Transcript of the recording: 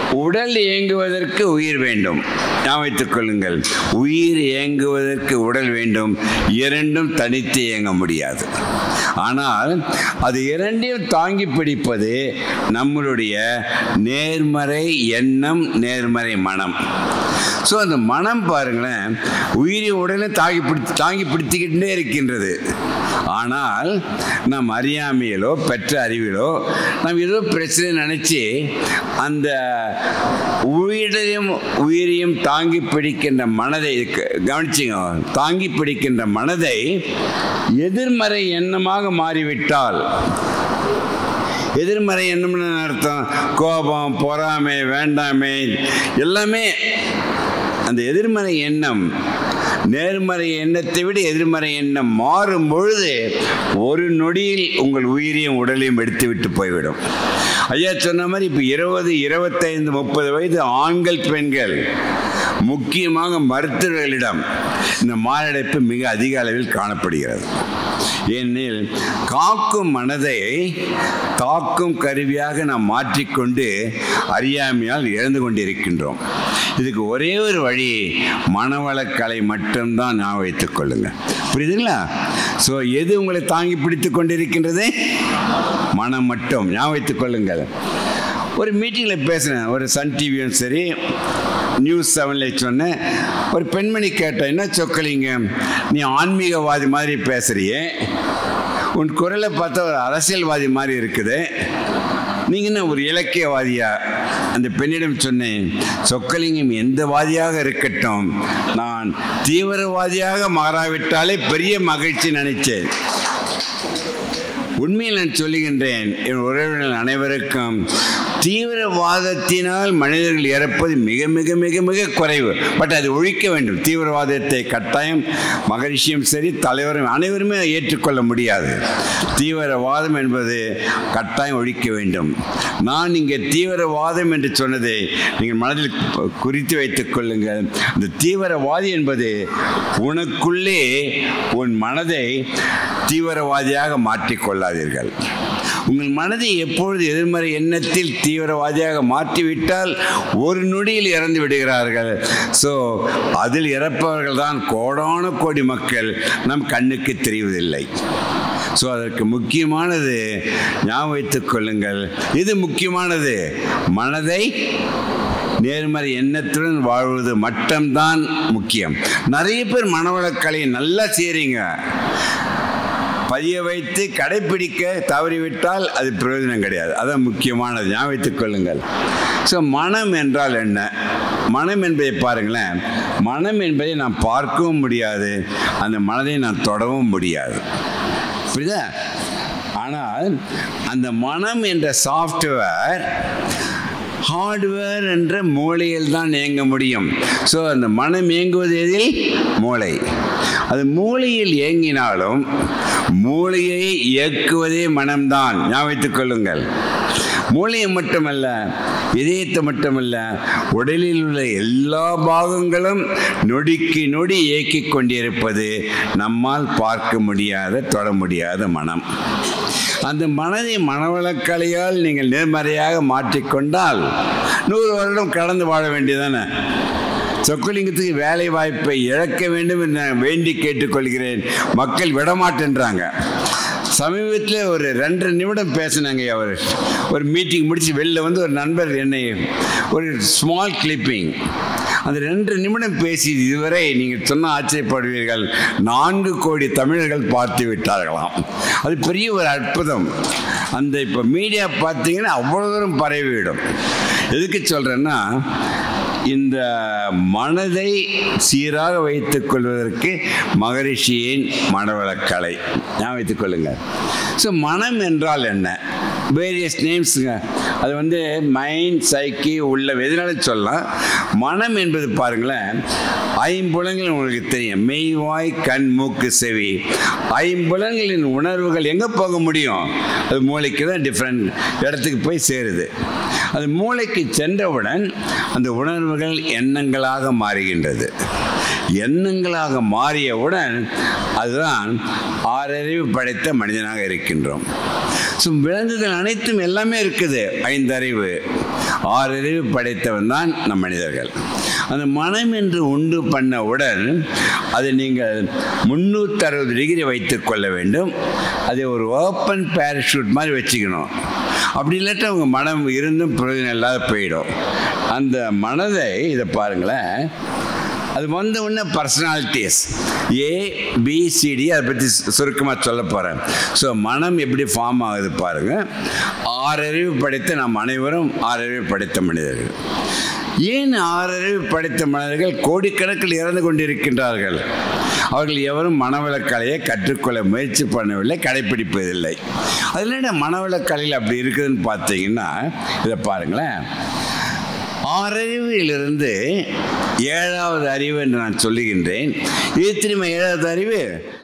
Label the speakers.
Speaker 1: உடல் இயங்குவதற்கு உயிர் வேண்டும் ஞாபகம் வைத்துக் கொள்ளுங்கள் உயிர் இயங்குவதற்கு உடல் வேண்டும் இரண்டும் தனித்து இயங்க முடியாது ஆனால் அது இரண்டையும் தாங்கி பிடிப்பது நம்மளுடைய நேர்மறை எண்ணம் நேர்மறை மனம் ஸோ அந்த மனம் பாருங்களேன் உயிரி உடலை தாங்கி பிடித்து தாங்கி பிடித்துக்கிட்டே இருக்கின்றது ஆனால் நம் அறியாமையிலோ பெற்ற அறிவிலோ நாம் ஏதோ பிரச்சனை நினச்சி அந்த உயிரையும் உயிரையும் தாங்கி பிடிக்கின்ற மனதை க- கவனிச்சிங்க தாங்கி பிடிக்கின்ற மனதை எதிர்மறை எண்ணமாக மாறிவிட்டால் எதிர்மறை எண்ணம்னு அர்த்தம் கோபம் பொறாமை வேண்டாமை எல்லாமே அந்த எதிர்மறை எண்ணம் நேர்மறை எண்ணத்தை விட எதிர்மறை எண்ணம் மாறும் பொழுது ஒரு நொடியில் உங்கள் உயிரையும் உடலையும் எடுத்துவிட்டு போய்விடும் ஐயா சொன்ன மாதிரி இப்போ இருபது இருபத்தைந்து முப்பது வயது ஆண்கள் பெண்கள் முக்கியமாக மருத்துவர்களிடம் இந்த மாரடைப்பு மிக அதிக அளவில் காணப்படுகிறது ஏனெனில் காக்கும் மனதை தாக்கும் கருவியாக நாம் மாற்றிக்கொண்டு அறியாமையால் இழந்து கொண்டிருக்கின்றோம் இதுக்கு ஒரே ஒரு வழி மனவளக்கலை மட்டும்தான் ஞாபகம் வைத்துக் கொள்ளுங்க புரியுதுங்களா ஸோ எது உங்களை தாங்கி பிடித்து கொண்டிருக்கின்றது மனம் மட்டும் ஞாபகம் வைத்துக் கொள்ளுங்கள் ஒரு மீட்டிங்கில் பேசினேன் ஒரு சன் டிவியும் சரி நியூஸ் செவனில் சொன்னேன் ஒரு பெண்மணி கேட்டேன் என்ன சொக்கலிங்க நீ ஆன்மீகவாதி மாதிரி பேசுறியே உன் குரலை பார்த்தா ஒரு அரசியல்வாதி மாதிரி இருக்குது நீங்கள் என்ன ஒரு இலக்கியவாதியா அந்த பெண்ணிடம் சொன்னேன் சொக்கலிங்கம் எந்த வாதியாக இருக்கட்டும் நான் தீவிரவாதியாக மாறாவிட்டாலே பெரிய மகிழ்ச்சி நினைச்சேன் உண்மையில் நான் சொல்லுகின்றேன் என் உறவினர் அனைவருக்கும் தீவிரவாதத்தினால் மனிதர்கள் இறப்பது மிக மிக மிக மிக குறைவு பட் அது ஒழிக்க வேண்டும் தீவிரவாதத்தை கட்டாயம் மகரிஷியும் சரி தலைவரும் அனைவருமே ஏற்றுக்கொள்ள முடியாது தீவிரவாதம் என்பது கட்டாயம் ஒழிக்க வேண்டும் நான் இங்கே தீவிரவாதம் என்று சொன்னதை நீங்கள் மனதில் குறித்து வைத்துக் கொள்ளுங்கள் இந்த தீவிரவாதி என்பது உனக்குள்ளே உன் மனதை தீவிரவாதியாக மாற்றிக்கொள்ளாதீர்கள் உங்கள் மனதை எப்பொழுது எதிர்மறை எண்ணத்தில் தீவிரவாதியாக மாற்றிவிட்டால் ஒரு நொடியில் இறந்து விடுகிறார்கள் ஸோ அதில் இறப்பவர்கள் தான் கோடான கோடி மக்கள் நம் கண்ணுக்கு தெரிவதில்லை ஸோ அதற்கு முக்கியமானது ஞாபகம் வைத்துக் கொள்ளுங்கள் இது முக்கியமானது மனதை நேர்மறை எண்ணத்துடன் வாழ்வது மட்டும்தான் முக்கியம் நிறைய பேர் மனவளக்கலை நல்லா செய்கிறீங்க பதிய வைத்து கடைப்பிடிக்க தவறிவிட்டால் அது பிரயோஜனம் கிடையாது அதான் முக்கியமானது ஞாபகம் வைத்துக் கொள்ளுங்கள் ஸோ மனம் என்றால் என்ன மனம் என்பதை பாருங்களேன் மனம் என்பதை நாம் பார்க்கவும் முடியாது அந்த மனதை நான் தொடவும் முடியாது புரியுதா ஆனால் அந்த மனம் என்ற சாஃப்ட்வேர் ஹார்ட்வேர் என்ற மூளையில் தான் இயங்க முடியும் ஸோ அந்த மனம் இயங்குவது எதில் மூளை அது மூளையில் இயங்கினாலும் மூளையை இயக்குவதே மனம்தான் ஞாபகம் வைத்துக் கொள்ளுங்கள் மூளையை மட்டுமல்ல இதயத்தை மட்டுமல்ல உடலில் உள்ள எல்லா பாகங்களும் நொடிக்கு நொடி இயக்கிக் கொண்டிருப்பது நம்மால் பார்க்க முடியாத தொட முடியாத மனம் அந்த மனதை மனவளக்கலையால் நீங்கள் நேர்மறையாக மாற்றிக்கொண்டால் நூறு வருடம் கடந்து வாழ வேண்டியதானே சொக்கலிங்கத்துக்கு வேலை வாய்ப்பை இழக்க வேண்டும் என்று நான் வேண்டி கேட்டுக்கொள்கிறேன் மக்கள் விடமாட்டேன்றாங்க சமீபத்தில் ஒரு ரெண்டரை நிமிடம் பேசினாங்க அவர் ஒரு மீட்டிங் முடித்து வெளில வந்து ஒரு நண்பர் என்னை ஒரு ஸ்மால் கிளிப்பிங் அந்த ரெண்டு நிமிடம் பேசி இதுவரை நீங்கள் சொன்ன ஆச்சரியப்படுவீர்கள் நான்கு கோடி தமிழர்கள் பார்த்து விட்டார்களாம் அது பெரிய ஒரு அற்புதம் அந்த இப்போ மீடியா பார்த்தீங்கன்னா அவ்வளோ தூரம் பரவிவிடும் எதுக்கு சொல்கிறேன்னா இந்த மனதை சீராக வைத்துக் கொள்வதற்கு மகரிஷியின் மனவளக்கலை ஞாபகம் வைத்துக் கொள்ளுங்கள் ஸோ மனம் என்றால் என்ன வேரியஸ் நேம்ஸுங்க அது வந்து மைண்ட் சைக்கி உள்ள எதனால சொல்லலாம் மனம் என்பது பாருங்களேன் ஐம்புலங்கள் உங்களுக்கு தெரியும் மெய்வாய் கண் மூக்கு செவி ஐம்புலங்களின் உணர்வுகள் எங்கே போக முடியும் அது மூளைக்கு தான் டிஃப்ரெண்ட் இடத்துக்கு போய் சேருது அது மூளைக்கு சென்றவுடன் அந்த உணர்வுகள் எண்ணங்களாக மாறுகின்றது எண்ணங்களாக மாறியவுடன் அதுதான் ஆறறிவு படைத்த மனிதனாக இருக்கின்றோம் ஸோ விலங்குகள் அனைத்தும் எல்லாமே இருக்குது ஐந்தறிவு ஆறறிவு படைத்தவன் தான் நம் மனிதர்கள் அந்த மனம் என்று உண்டு பண்ணவுடன் அதை நீங்கள் முந்நூற்றி அறுபது டிகிரி வைத்துக் கொள்ள வேண்டும் அதை ஒரு ஓப்பன் பேராஷூட் மாதிரி வச்சுக்கணும் அப்படி இல்லாட்டி அவங்க மனம் இருந்தும் பிரயோஜனம் இல்லாத போயிடும் அந்த மனதை இதை பாருங்களேன் அது வந்த உடனே பர்சனாலிட்டிஸ் ஏ பிசிடி அதை பற்றி சுருக்கமாக சொல்ல போகிறேன் ஸோ மனம் எப்படி ஃபார்ம் ஆகுது பாருங்கள் ஆறறிவு படைத்த நாம் அனைவரும் ஆறறிவு படைத்த மனிதர்கள் ஏன் ஆறறிவு படைத்த மனிதர்கள் கோடிக்கணக்கில் இறந்து கொண்டிருக்கின்றார்கள் அவர்கள் எவரும் மனவளக்கலையை கற்றுக்கொள்ள முயற்சி பண்ணவில்லை கடைப்பிடிப்பதில்லை அதில் மனவளக்கலையில் அப்படி இருக்குதுன்னு பார்த்தீங்கன்னா இதை பாருங்களேன் ஆறறிவிலிருந்து ஏழாவது அறிவு என்று நான் சொல்லுகின்றேன் இது திரும்ப ஏழாவது அறிவு